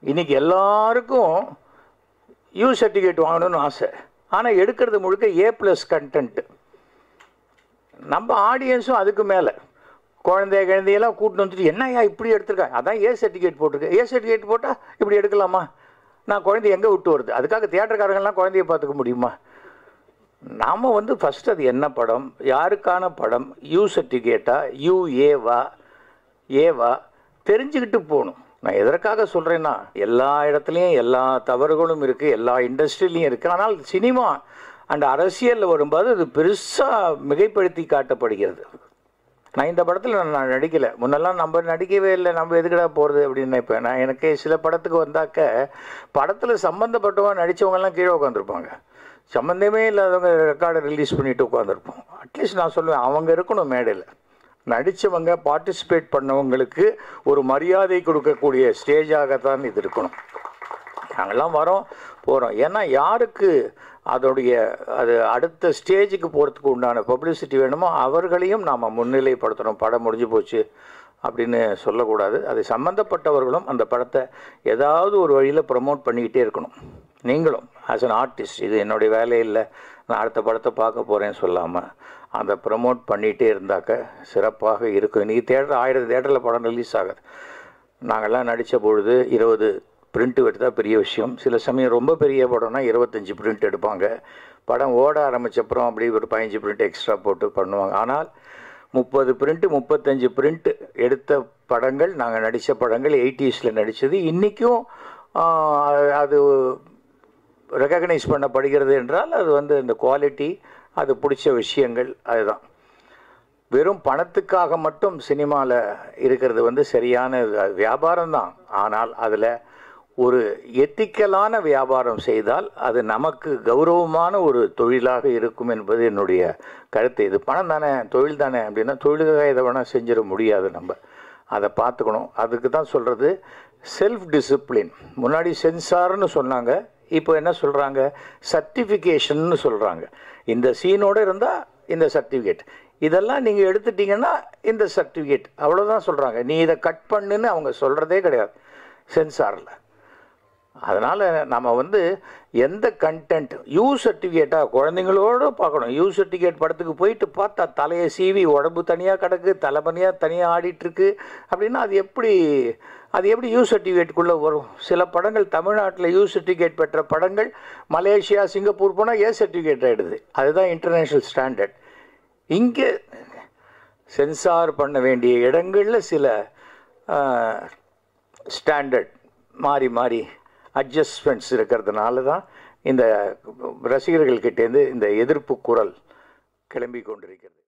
இன்னைக்கு எல்லாருக்கும் you certificate வாங்கணும்னு ஆசை ஆனால் எடுக்கிறது முழுக்க ஏ ப்ளஸ் கண்டென்ட் நம்ம ஆடியன்ஸும் அதுக்கு மேலே குழந்தை குழந்தையெல்லாம் கூட்டிட்டு வந்துட்டு என்னய்யா இப்படி எடுத்திருக்காங்க அதான் ஏ சர்டிஃபிகேட் போட்டிருக்கேன் ஏ சர்டிஃபிகேட் போட்டால் இப்படி எடுக்கலாமா நான் குழந்தை எங்கே விட்டு வருது அதுக்காக தியேட்டர்காரங்கெல்லாம் குழந்தைய பார்த்துக்க முடியுமா நாம் வந்து ஃபஸ்ட் அது என்ன படம் யாருக்கான படம் யூ சர்டிஃபிகேட்டா யூ ஏவா ஏவா தெரிஞ்சுக்கிட்டு போகணும் நான் எதற்காக சொல்கிறேன்னா எல்லா இடத்துலையும் எல்லா தவறுகளும் இருக்குது எல்லா இண்டஸ்ட்ரியிலையும் இருக்குது ஆனால் சினிமா அண்ட் அரசியலில் வரும்போது அது பெருசாக மிகைப்படுத்தி காட்டப்படுகிறது நான் இந்த படத்தில் நான் நடிக்கலை முன்னெல்லாம் நம்ம நடிக்கவே இல்லை நம்ம எதுக்கடா போகிறது அப்படின்னு நினைப்பேன் நான் எனக்கு சில படத்துக்கு வந்தாக்க படத்தில் சம்மந்தப்பட்டவங்க நடித்தவங்கெல்லாம் கீழே உட்காந்துருப்பாங்க சம்மந்தமே இல்லாதவங்க ரெக்கார்டை ரிலீஸ் பண்ணிட்டு உட்காந்துருப்போம் அட்லீஸ்ட் நான் சொல்லுவேன் அவங்க இருக்கணும் மேடையில் நடித்தவங்க பார்ட்டிசிபேட் பண்ணவங்களுக்கு ஒரு மரியாதை கொடுக்கக்கூடிய ஸ்டேஜாகத்தான் இது இருக்கணும் நாங்கள்லாம் வரோம் போகிறோம் ஏன்னா யாருக்கு அதோடைய அது அடுத்த ஸ்டேஜுக்கு போகிறதுக்கு உண்டான பப்ளிசிட்டி வேணுமோ அவர்களையும் நாம் முன்னிலைப்படுத்தணும் படம் முடிஞ்சு போச்சு அப்படின்னு சொல்லக்கூடாது அது சம்மந்தப்பட்டவர்களும் அந்த படத்தை ஏதாவது ஒரு வழியில் ப்ரமோட் பண்ணிக்கிட்டே இருக்கணும் நீங்களும் ஆஸ் அன் ஆர்டிஸ்ட் இது என்னுடைய வேலை இல்லை நான் அடுத்த படத்தை பார்க்க போகிறேன்னு சொல்லாமல் அதை ப்ரமோட் பண்ணிகிட்டே இருந்தாக்க சிறப்பாக இருக்கும் இன்றைக்கி தேட்டர் ஆயிரம் தேட்டரில் படம் ரிலீஸ் ஆகுது நாங்கள்லாம் நடித்த பொழுது இருபது பிரிண்ட் எடுத்தா பெரிய விஷயம் சில சமயம் ரொம்ப பெரிய படம்னா இருபத்தஞ்சி பிரிண்ட் எடுப்பாங்க படம் ஓட ஆரம்பிச்சப்புறம் அப்படி ஒரு பதினஞ்சு பிரிண்ட் எக்ஸ்ட்ரா போட்டு பண்ணுவாங்க ஆனால் முப்பது பிரிண்ட்டு முப்பத்தஞ்சு பிரிண்ட் எடுத்த படங்கள் நாங்கள் நடித்த படங்கள் எயிட்டிஸில் நடித்தது இன்றைக்கும் அது ரெக்கக்னைஸ் பண்ணப்படுகிறது என்றால் அது வந்து இந்த குவாலிட்டி அது பிடிச்ச விஷயங்கள் அதுதான் வெறும் பணத்துக்காக மட்டும் சினிமாவில் இருக்கிறது வந்து சரியான வியாபாரம் தான் ஆனால் அதில் ஒரு எத்திக்கலான வியாபாரம் செய்தால் அது நமக்கு கௌரவமான ஒரு தொழிலாக இருக்கும் என்பது என்னுடைய கருத்து இது பணம் தானே தொழில் தானே அப்படின்னா தொழிலுக்காக இதை வேணால் செஞ்சிட முடியாது நம்ம அதை பார்த்துக்கணும் அதுக்கு தான் சொல்கிறது செல்ஃப் டிசிப்ளின் முன்னாடி சென்சார்னு சொன்னாங்க இப்போ என்ன சொல்கிறாங்க சர்டிஃபிகேஷன்னு சொல்கிறாங்க இந்த சீனோடு இருந்தால் இந்த சர்டிஃபிகேட் இதெல்லாம் நீங்கள் எடுத்துட்டீங்கன்னா இந்த சர்டிஃபிகேட் அவ்வளோதான் சொல்கிறாங்க நீ இதை கட் பண்ணுன்னு அவங்க சொல்கிறதே கிடையாது சென்சாரில் அதனால் நம்ம வந்து எந்த கண்டென்ட் யூ சர்டிஃபிகேட்டாக குழந்தைங்களோடு பார்க்கணும் யூ சர்டிஃபிகேட் படத்துக்கு போயிட்டு பார்த்தா தலையை சீவி உடம்பு தனியாக கிடக்கு தலைமணியாக தனியாக ஆடிட்டுருக்கு அப்படின்னா அது எப்படி அது எப்படி யூ சர்டிஃபிகேட்டுக்குள்ளே வரும் சில படங்கள் தமிழ்நாட்டில் யூ சர்டிஃபிகேட் பெற்ற படங்கள் மலேசியா சிங்கப்பூர் போனால் ஏ சர்டிஃபிகேட் ஆகிடுது அதுதான் இன்டர்நேஷ்னல் ஸ்டாண்டர்ட் இங்கே சென்சார் பண்ண வேண்டிய இடங்களில் சில ஸ்டாண்டர்ட் மாறி மாறி அட்ஜஸ்ட்மெண்ட்ஸ் இருக்கிறதுனால தான் இந்த ரசிகர்கள்கிட்டேருந்து இந்த எதிர்ப்பு குரல் கிளம்பி கொண்டிருக்கிறது